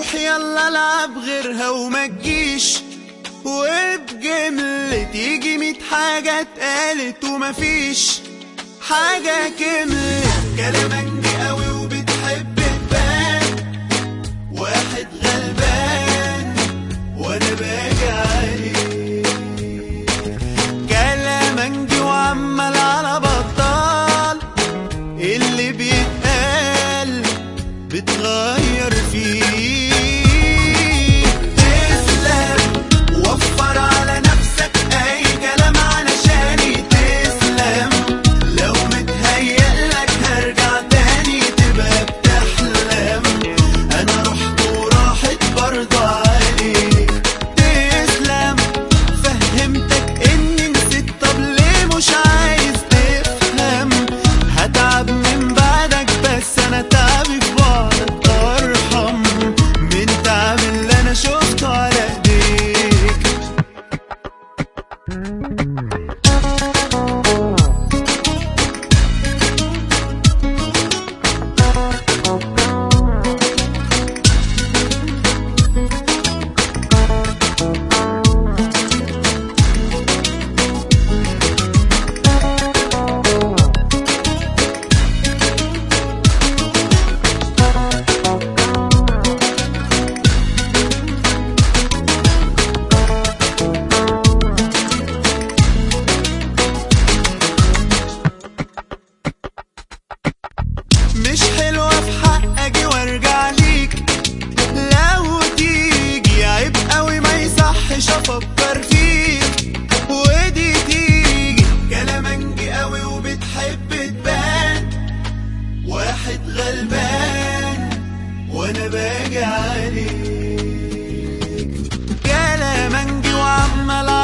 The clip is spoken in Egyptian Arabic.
روح يلا العب غيرها وما تجيش وبجملة تيجي ميت حاجة اتقالت ومفيش حاجة كملت كلامك دي قوي وبتحب تبان واحد غلبان وانا باجي عليه كلامك دي وعمال على بطال اللي بيتقال بتغير فيه تسلم وفر على نفسك اي كلام علشاني تسلم لو متهيألك هرجع تاني تبقى بتحلم انا رحت وراحت برضه عليك تسلم فهمتك اني نسيت طب ليه مش عايز تفهم هتعب من بعدك بس انا تعبي في بعدك ارحم من تعب اللي انا شفته على ايديك مش حلوة في حق اجي وارجع ليك لو تيجي عيب قوي ما يصحش افكر فيك ودي تيجي كلامك دي قوي وبتحب تبان واحد غلبان وانا باجي عليك كلامك دي وعمال